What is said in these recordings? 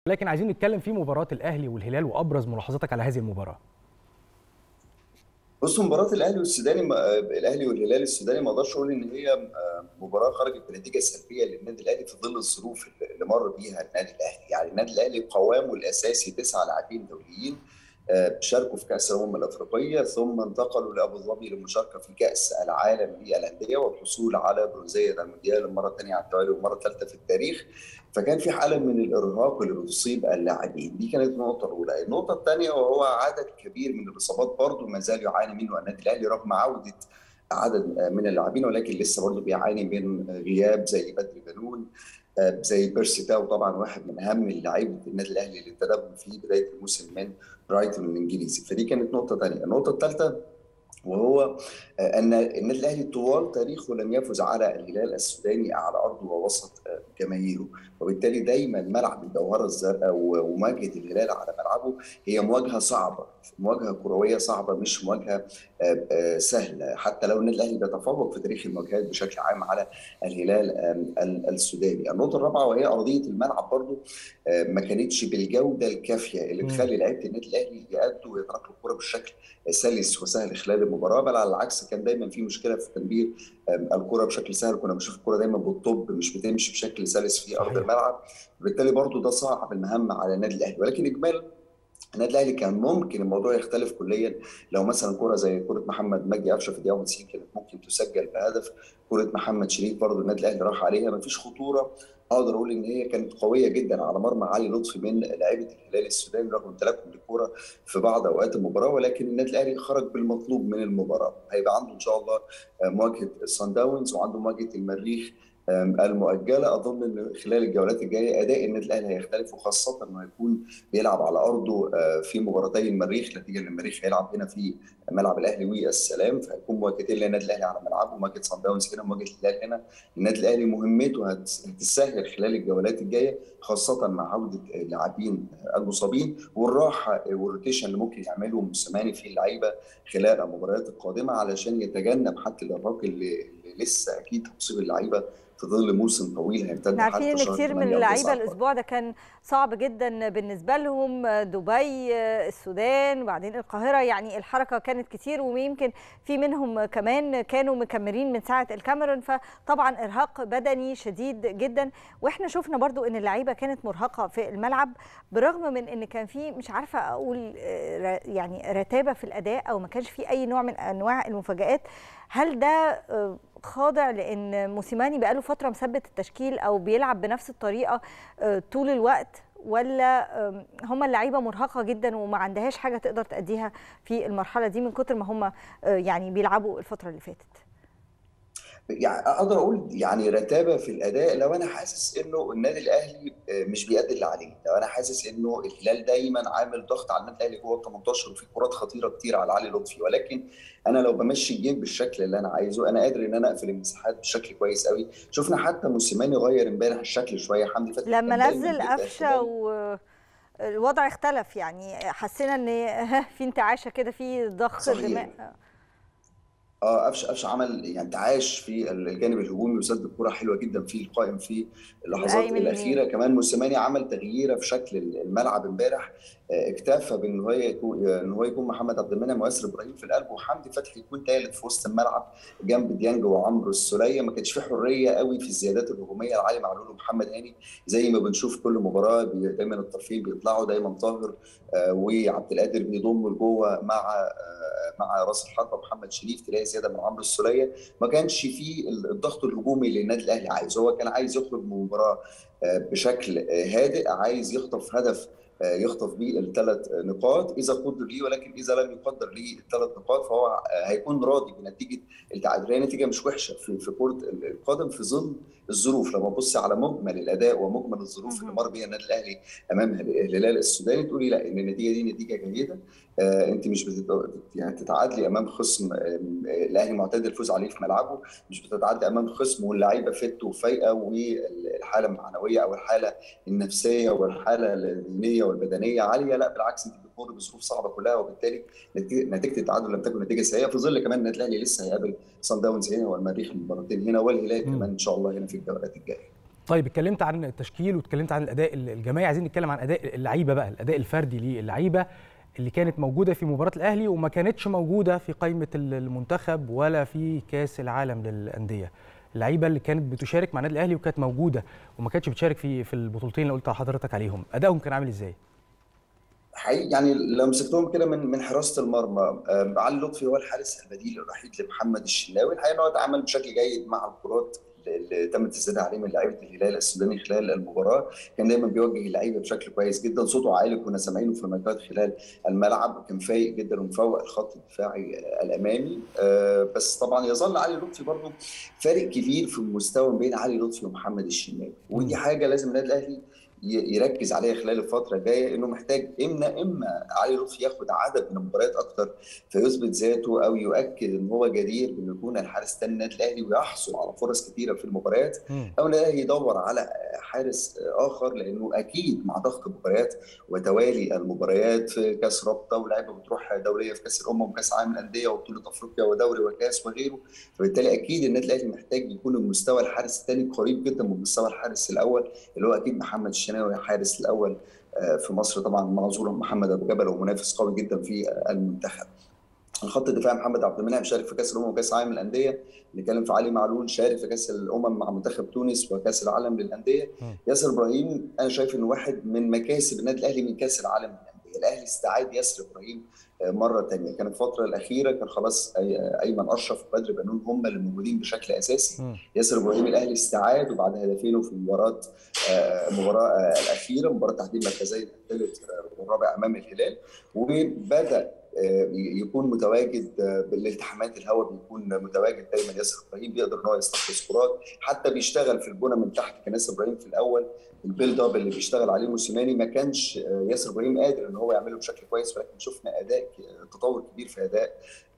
لكن عايزين نتكلم في مباراه الاهلي والهلال وابرز ملاحظاتك على هذه المباراه بص مباراه الاهلي والسوداني الاهلي والهلال السوداني ما اقدرش اقول ان هي مباراه خرجت بنتيجه سلبيه للنادي الاهلي في ظل الظروف اللي مر بيها النادي الاهلي، يعني النادي الاهلي قوامه الاساسي تسعه لاعبين دوليين شاركوا في كاس الامم الافريقيه ثم انتقلوا لابو ظبي للمشاركه في كاس العالم للانديه والحصول على برونزيه المونديال المره الثانيه على التوالي والمره الثالثه في التاريخ فكان في حاله من الارهاق اللي بتصيب اللاعبين دي كانت النقطه الاولى النقطه الثانيه وهو عدد كبير من الاصابات برضه ما زال يعاني منه النادي الاهلي رغم عوده عدد من اللاعبين ولكن لسه برضه بيعاني من غياب زي بدر بنون زي بيرسي تاو طبعا واحد من اهم اللاعبين النادي الاهلي اللي انتدبوا في بدايه الموسم من برايتون الانجليزي فدي كانت نقطه ثانيه النقطه الثالثه وهو ان النادي الاهلي طوال تاريخه لم يفز على الهلال السوداني على ارضه ووسط جماهيره وبالتالي دايما ملعب الجوهره الزرقاء ومواجهه الهلال على ملعبه هي مواجهه صعبه مواجهه كرويه صعبه مش مواجهه سهله حتى لو النادي الاهلي بيتفوق في تاريخ المواجهات بشكل عام على الهلال السوداني النقطه الرابعه وهي ارضيه الملعب برضو ما كانتش بالجوده الكافيه اللي تخلي لعيبه النادي الاهلي يأدوا ويتنقلوا الكره بالشكل سلس وسهل خلال المباراه بل على العكس كان دايما في مشكله في تدبير الكره بشكل سهل كنا بنشوف الكره دايما بالطب مش بتمشي بشكل سلس في ارض الملعب بالتالي برضو ده صعب المهمه على النادي الاهلي ولكن اجمالا النادي الاهلي كان ممكن الموضوع يختلف كليا لو مثلا كره زي كره محمد مجدي قفشه في الدقيقه 90 كانت ممكن تسجل بهدف كره محمد شريف برضو النادي الاهلي راح عليها ما فيش خطوره اقدر اقول ان هي كانت قويه جدا على مرمى علي لطفي من لعيبه الهلال السوداني رغم امتلاكهم للكره في بعض اوقات المباراه ولكن النادي الاهلي خرج بالمطلوب من المباراه هيبقى عنده ان شاء الله مواجهه الصن داونز وعنده مواجهه المريخ المؤجله اظن ان خلال الجولات الجايه اداء النادي الاهلي هيختلف وخاصه انه هيكون بيلعب على ارضه في مباراتي المريخ نتيجه ان المريخ هيلعب هنا في ملعب الاهلي والسلام فهيكون مواجهتين للنادي الاهلي على ملعبه مواجهه صن داونز هنا مواجهه الهلال هنا النادي الاهلي مهمته هتسهل خلال الجولات الجايه خاصه مع عوده اللاعبين المصابين والراحه والروتيشن اللي ممكن يعمله موسيماني في اللعيبه خلال المباريات القادمه علشان يتجنب حتى الارهاق اللي, اللي لسه اكيد هتصيب اللعيبه في ظل موسم طويل هيمتد عارفين ان كتير من اللعيبه الاسبوع ده كان صعب جدا بالنسبه لهم دبي السودان وبعدين القاهره يعني الحركه كانت كتير ويمكن في منهم كمان كانوا مكملين من ساعه الكاميرون فطبعا ارهاق بدني شديد جدا واحنا شفنا برضو ان اللعيبه كانت مرهقه في الملعب برغم من ان كان في مش عارفه اقول يعني رتابه في الاداء او ما كانش في اي نوع من انواع المفاجات هل ده خاضع لان موسيماني بقاله فتره مثبت التشكيل او بيلعب بنفس الطريقه طول الوقت ولا هم اللعيبه مرهقه جدا وما عندهاش حاجه تقدر تاديها في المرحله دي من كتر ما هم يعني بيلعبوا الفتره اللي فاتت يعني اقدر اقول يعني رتابه في الاداء لو انا حاسس انه النادي الاهلي مش بيأدي اللي عليه، لو انا حاسس انه الهلال دايما عامل ضغط على النادي الاهلي جوه ال 18 وفي كرات خطيره كتير على علي لطفي ولكن انا لو بمشي الجيم بالشكل اللي انا عايزه انا قادر ان انا اقفل المساحات بشكل كويس قوي، شفنا حتى موسيماني غير امبارح الشكل شويه حمدي فتحي لما نزل قفشه و الوضع اختلف يعني حسينا ان في انتعاشه كده في ضخ دماء اه قفشه قفشه عمل يعني تعاش في الجانب الهجومي وسدد كوره حلوه جدا في القائم في اللحظات الاخيره كمان موسيماني عمل تغييره في شكل الملعب امبارح اكتفى بان هو يكون ان هو يكون محمد عبد المنعم وياسر ابراهيم في القلب وحمدي فتحي يكون ثالث في وسط الملعب جنب ديانج وعمرو السوليه ما كانش في حريه قوي في الزيادات الهجوميه لعلي معلول ومحمد هاني زي ما بنشوف كل مباراه دايما الطرفين بيطلعوا دايما طاهر وعبد القادر بيضم لجوه مع مع راس الحربه محمد شريف تلاقي زياده من عمرو السوليه ما كانش فيه الضغط الهجومي اللي النادي الاهلي عايز هو كان عايز يخرج من المباراه بشكل هادئ عايز يخطف هدف يخطف بيه الثلاث نقاط اذا قدر ليه ولكن اذا لم يقدر ليه الثلاث نقاط فهو هيكون راضي بنتيجه التعادل هي نتيجه مش وحشه في في كره القدم في ظل الظروف لما تبص على مجمل الاداء ومجمل الظروف اللي مر بيها النادي الاهلي امام الهلال السوداني تقولي لا ان النتيجه دي نتيجه جيده آه انت مش يعني تتعادلي امام خصم آه الاهلي معتاد الفوز عليه في ملعبه مش بتتعدي امام خصم واللعيبه فت وفايقه والحاله المعنويه او الحاله النفسيه والحاله الذهنيه والبدنيه عاليه لا بالعكس انت بتمر بظروف صعبه كلها وبالتالي نتيجه التعادل لم تكن نتيجه سيئه في ظل كمان النادي الاهلي لسه هيقابل صن داونز هنا والمريخ المباراتين هنا والهلال كمان ان شاء الله هنا في الجولات الجايه طيب اتكلمت عن التشكيل واتكلمت عن الاداء الجماعي عايزين نتكلم عن اداء اللعيبه بقى الاداء الفردي للعيبه اللي كانت موجوده في مباراه الاهلي وما كانتش موجوده في قائمه المنتخب ولا في كاس العالم للانديه اللعيبه اللي كانت بتشارك مع النادي الاهلي وكانت موجوده وما كانتش بتشارك في في البطولتين اللي قلت لحضرتك عليهم ادائهم كان عامل ازاي حقيقي يعني لو مسكتهم كده من من حراسه المرمى علي لطفي هو الحارس البديل الوحيد لمحمد الشناوي الحقيقه ان هو اتعامل بشكل جيد مع الكرات اللي تم التسديد عليه من لعيبه الهلال السوداني خلال المباراه كان دايما بيوجه اللعيبه بشكل كويس جدا صوته عالي كنا سامعينه في المكات خلال الملعب كان فايق جدا ومفوق الخط الدفاعي الامامي بس طبعا يظل علي لطفي برضه فارق كبير في المستوى بين علي لطفي ومحمد الشناوي ودي حاجه لازم النادي الاهلي يركز عليها خلال الفتره الجايه انه محتاج اما اما علي لطفي ياخد عدد من المباريات اكتر فيثبت ذاته او يؤكد ان هو جدير بانه يكون الحارس الثاني النادي الاهلي ويحصل على فرص كثيره في المباريات او الاهلي يدور على حارس اخر لانه اكيد مع ضغط المباريات وتوالي المباريات في كاس رابطه ولاعيبه بتروح دوريه في كاس الامم وكاس عالم الانديه وبطوله افريقيا ودوري وكاس وغيره فبالتالي اكيد النادي الاهلي محتاج يكون المستوى الحارس الثاني قريب جدا من مستوى الحارس الاول اللي هو اكيد محمد الشناوي حارس الاول في مصر طبعا منظور محمد ابو جبل ومنافس قوي جدا في المنتخب. الخط الدفاعي محمد عبد المنعم شارك في كاس الامم وكاس العالم للانديه نتكلم في علي معلول شارك في كاس الامم مع منتخب تونس وكاس العالم للانديه ياسر ابراهيم انا شايف انه واحد من مكاسب النادي الاهلي من كاس العالم للانديه الاهلي استعاد ياسر ابراهيم مره ثانيه كانت الفتره الاخيره كان خلاص ايمن اشرف وبدر بنون هم اللي موجودين بشكل اساسي م. ياسر ابراهيم الاهلي استعاد وبعد هدفينه في مباراه المباراه الاخيره مباراه تحديد مركزي الثالث والرابع امام الهلال وبدا يكون متواجد بالالتحامات الهواء بيكون متواجد دايما ياسر ابراهيم بيقدر ان هو يستخلص كرات حتى بيشتغل في البنى من تحت كان ياسر ابراهيم في الاول البيلد اب اللي بيشتغل عليه موسيماني ما كانش ياسر ابراهيم قادر ان هو يعمله بشكل كويس ولكن شفنا اداء تطور كبير في اداء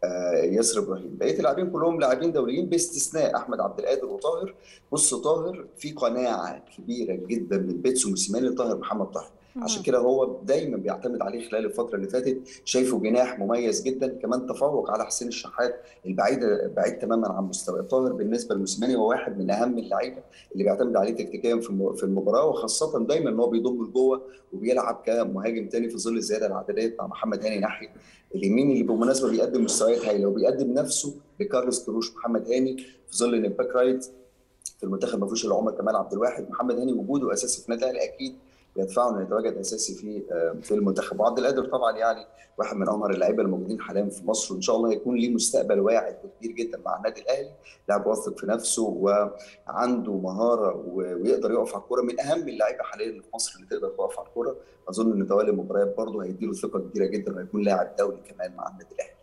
ياسر ابراهيم بقيه اللاعبين كلهم لاعبين دوليين باستثناء احمد عبد القادر وطاهر بص طاهر في قناعه كبيره جدا من بيتسو موسيماني لطاهر محمد طاهر عشان كده هو دايما بيعتمد عليه خلال الفتره اللي فاتت شايفه جناح مميز جدا كمان تفوق على حسين الشحات البعيد بعيد تماما عن مستوى طاهر بالنسبه لموسيماني هو واحد من اهم اللعيبه اللي بيعتمد عليه تكتيكيا في المباراه وخاصه دايما ان هو بيضم لجوه وبيلعب كمهاجم تاني في ظل الزياده العدديه بتاع محمد هاني ناحيه اليمين اللي بالمناسبه بيقدم مستويات هايله وبيقدم نفسه لكارلوس كروش محمد هاني في ظل ان الباك رايت في المنتخب ما فيهوش الا عمر كمال عبد الواحد محمد هاني وجوده اساسي في النادي الاهلي اكيد يدفعه انه يتواجد اساسي في في المنتخب وعبد القادر طبعا يعني واحد من امهر اللعيبه الموجودين حاليا في مصر وان شاء الله يكون ليه مستقبل واعد وكبير جدا مع النادي الاهلي لاعب واثق في نفسه وعنده مهاره ويقدر يقف على الكوره من اهم اللعيبه حاليا اللي في مصر اللي تقدر تقف على الكوره اظن ان توالي المباريات برضه هيديله ثقه كبيره جدا وهيكون لاعب دولي كمان مع النادي الاهلي